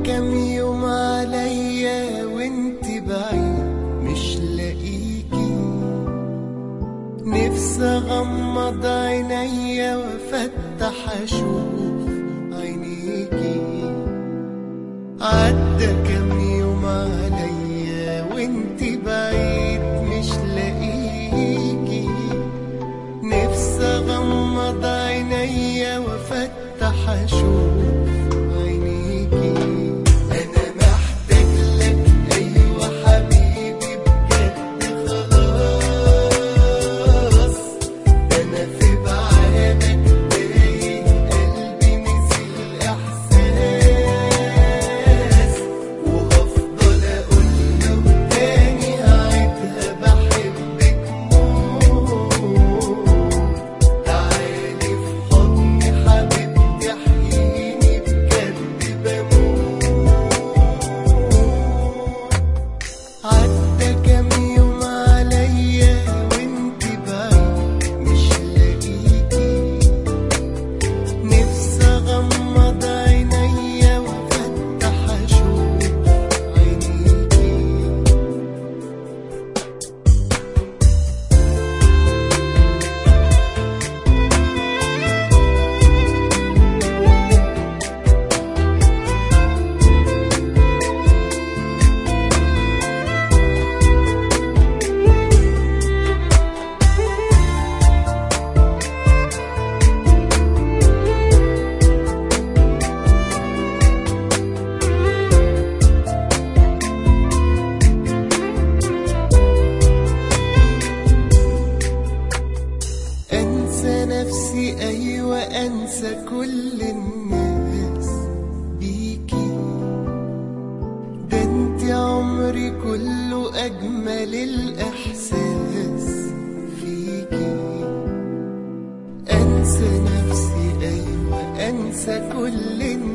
كام يوم عليا وانت بعيد مش لاقيكي نفسي اغمض عينيا وافتح اشوف عينيكي عدى كام يوم عليا وانت بعيد مش لاقيكي نفسي اغمض عينيا وافتح اشوف عينيكي انا محتاج لك ايوه حبيبي بجد خلاص انا في بعادك تايه قلبي نسي الاحساس وهفضل اقول له تاني هعيدها بحبك موت تعالي في حضني حبيبتي احييني بجد بموت عدى كام يوم عليا وانت بعيد مش لاقيكي نفسي اغمض عينيا وافتح اشوف عينيكي انسى نفسي ايوه انسى كل الناس بيكي ده انت عمري كله اجمل الاحساس فيكي انسى نفسي ايوه انسى كل الناس